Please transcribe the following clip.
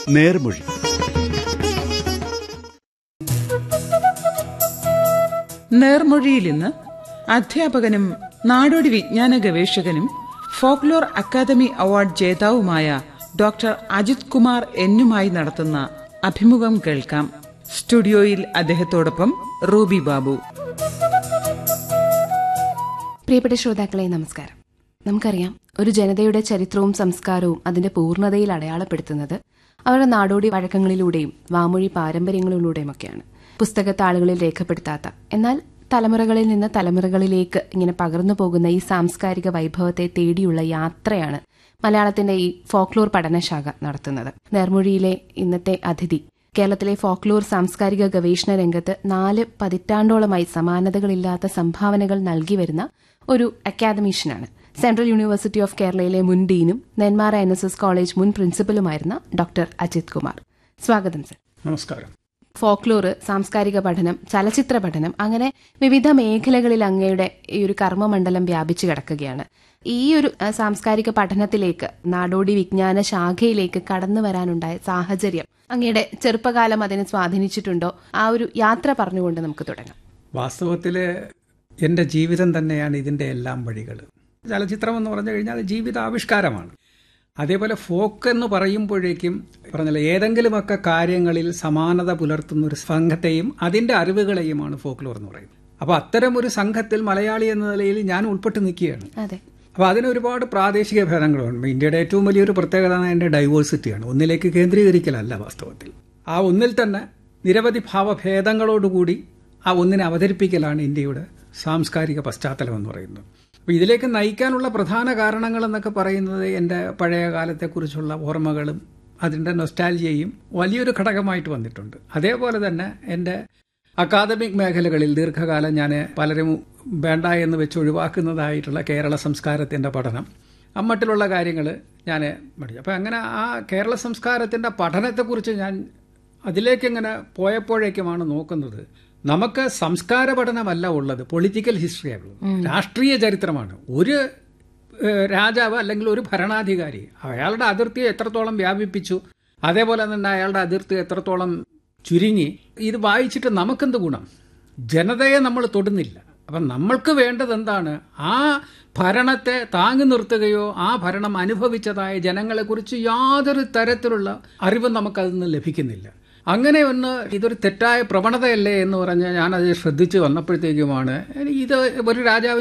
നേർമൊഴി നേർമൊഴിയിൽ ഇന്ന് അധ്യാപകനും നാടോടി വിജ്ഞാന ഗവേഷകനും ഫോക്ലോർ അക്കാദമി അവാർഡ് ജേതാവുമായ ഡോക്ടർ അജിത് കുമാർ എന്നുമായി നടത്തുന്ന അഭിമുഖം കേൾക്കാം സ്റ്റുഡിയോയിൽ അദ്ദേഹത്തോടൊപ്പം റൂബി ബാബു പ്രിയപ്പെട്ട ശ്രോതാക്കളെ നമസ്കാരം നമുക്കറിയാം ഒരു ജനതയുടെ ചരിത്രവും സംസ്കാരവും അതിന്റെ പൂർണ്ണതയിൽ അടയാളപ്പെടുത്തുന്നത് അവരുടെ നാടോടി വഴക്കങ്ങളിലൂടെയും വാമൊഴി പാരമ്പര്യങ്ങളിലൂടെയുമൊക്കെയാണ് പുസ്തകത്താളുകളിൽ രേഖപ്പെടുത്താത്ത എന്നാൽ തലമുറകളിൽ നിന്ന് തലമുറകളിലേക്ക് ഇങ്ങനെ പകർന്നു പോകുന്ന ഈ സാംസ്കാരിക വൈഭവത്തെ തേടിയുള്ള യാത്രയാണ് മലയാളത്തിന്റെ ഈ ഫോക്ലോർ പഠനശാഖ നടത്തുന്നത് നേർമൊഴിയിലെ ഇന്നത്തെ അതിഥി കേരളത്തിലെ ഫോക്ലോർ സാംസ്കാരിക ഗവേഷണ രംഗത്ത് നാല് പതിറ്റാണ്ടോളമായി സമാനതകളില്ലാത്ത സംഭാവനകൾ നൽകി വരുന്ന ഒരു അക്കാദമീഷ്യനാണ് സെൻട്രൽ യൂണിവേഴ്സിറ്റി ഓഫ് കേരളയിലെ മുൻ ഡീനും Nenmara N S S college മുൻ പ്രിൻസിപ്പലുമായിരുന്ന ഡോക്ടർ അജിത് കുമാർ സ്വാഗതം സർ നമസ്കാരം ഫോക്ലോർ സാംസ്കാരിക പഠനം ചലച്ചിത്ര പഠനം അങ്ങനെ വിവിധ മേഖലകളിൽ അങ്ങയുടെ ഈ ഒരു കർമ്മമണ്ഡലം വ്യാപിച്ചു കിടക്കുകയാണ് ഈ ഒരു അഹ്, സാംസ്കാരിക പഠനത്തിലേക്ക് നാടോടി വിജ്ഞാന ശാഖയിലേക്ക് കടന്നു വരാനുണ്ടായ സാഹചര്യം അങ്ങയുടെ ചെറുപ്പകാലം അതിനെ സ്വാധീനിച്ചിട്ടുണ്ടോ ആ ഒരു യാത്ര പറഞ്ഞുകൊണ്ട് നമുക്ക് തുടങ്ങാം വാസ്തവത്തിൽ എൻ്റെ ജീവിതം തന്നെയാണ് ഇതിൻ്റെ എല്ലാം വഴികൾ ചലച്ചിത്രം എന്ന് പറഞ്ഞു കഴിഞ്ഞാൽ ജീവിതാവിഷ്കാരമാണ് അതേപോലെ ഫോക്ക് എന്ന് പറയുമ്പോഴേക്കും പറഞ്ഞല്ലോ ഏതെങ്കിലുമൊക്കെ കാര്യങ്ങളിൽ സമാനത പുലർത്തുന്ന ഒരു സംഘത്തെയും അതിൻ്റെ അറിവുകളെയുമാണ് ഫോക്ലോർ എന്ന് പറയുന്നത് അപ്പോൾ അത്തരം ഒരു സംഘത്തിൽ മലയാളി എന്ന നിലയിൽ ഞാൻ ഉൾപ്പെട്ട് നിൽക്കുകയാണ് അതെ അപ്പോൾ അതിന് ഒരുപാട് പ്രാദേശിക ഭേദങ്ങളുണ്ട് ഇന്ത്യയുടെ ഏറ്റവും വലിയൊരു പ്രത്യേകത അതിൻ്റെ ഡൈവേഴ്സിറ്റിയാണ് ഒന്നിലേക്ക് കേന്ദ്രീകരിക്കലല്ല വാസ്തവത്തിൽ ആ ഒന്നിൽ തന്നെ നിരവധി ഭാവഭേദങ്ങളോടുകൂടി ആ ഒന്നിനെ അവതരിപ്പിക്കലാണ് ഇന്ത്യയുടെ സാംസ്കാരിക പശ്ചാത്തലം എന്ന് പറയുന്നത് അപ്പോൾ ഇതിലേക്ക് നയിക്കാനുള്ള പ്രധാന കാരണങ്ങൾ എന്നൊക്കെ പറയുന്നത് എൻ്റെ പഴയ കാലത്തെക്കുറിച്ചുള്ള ഓർമ്മകളും അതിൻ്റെ നൊസ്റ്റാൽജിയയും വലിയൊരു ഘടകമായിട്ട് വന്നിട്ടുണ്ട് അതേപോലെ തന്നെ എൻ്റെ അക്കാദമിക് മേഖലകളിൽ ദീർഘകാലം ഞാൻ പലരും വേണ്ട എന്ന് വെച്ച് ഒഴിവാക്കുന്നതായിട്ടുള്ള കേരള സംസ്കാരത്തിൻ്റെ പഠനം അമ്മട്ടിലുള്ള കാര്യങ്ങൾ ഞാൻ പഠിച്ചു അപ്പോൾ അങ്ങനെ ആ കേരള സംസ്കാരത്തിൻ്റെ പഠനത്തെക്കുറിച്ച് ഞാൻ അതിലേക്ക് ഇങ്ങനെ പോയപ്പോഴേക്കുമാണ് നോക്കുന്നത് നമുക്ക് സംസ്കാര പഠനമല്ല ഉള്ളത് പൊളിറ്റിക്കൽ ഹിസ്റ്ററിയാണ് ഉള്ളത് രാഷ്ട്രീയ ചരിത്രമാണ് ഒരു ഏഹ്, രാജാവ് അല്ലെങ്കിൽ ഒരു ഭരണാധികാരി അയാളുടെ അതിർത്തി എത്രത്തോളം വ്യാപിപ്പിച്ചു അതേപോലെ തന്നെ അയാളുടെ അതിർത്തി എത്രത്തോളം ചുരുങ്ങി ഇത് വായിച്ചിട്ട് നമുക്കെന്ത് ഗുണം ജനതയെ നമ്മൾ തൊടുന്നില്ല അപ്പം നമ്മൾക്ക് വേണ്ടത് എന്താണ് ആ ഭരണത്തെ താങ്ങി നിർത്തുകയോ ആ ഭരണം അനുഭവിച്ചതായ ജനങ്ങളെക്കുറിച്ച് യാതൊരു തരത്തിലുള്ള അറിവും നമുക്കതിൽ നിന്ന് ലഭിക്കുന്നില്ല അങ്ങനെ ഒന്ന് ഇതൊരു തെറ്റായ പ്രവണതയല്ലേ എന്ന് പറഞ്ഞ് ഞാനത് ശ്രദ്ധിച്ച് വന്നപ്പോഴത്തേക്കുമാണ് ഇത് ഒരു രാജാവിന്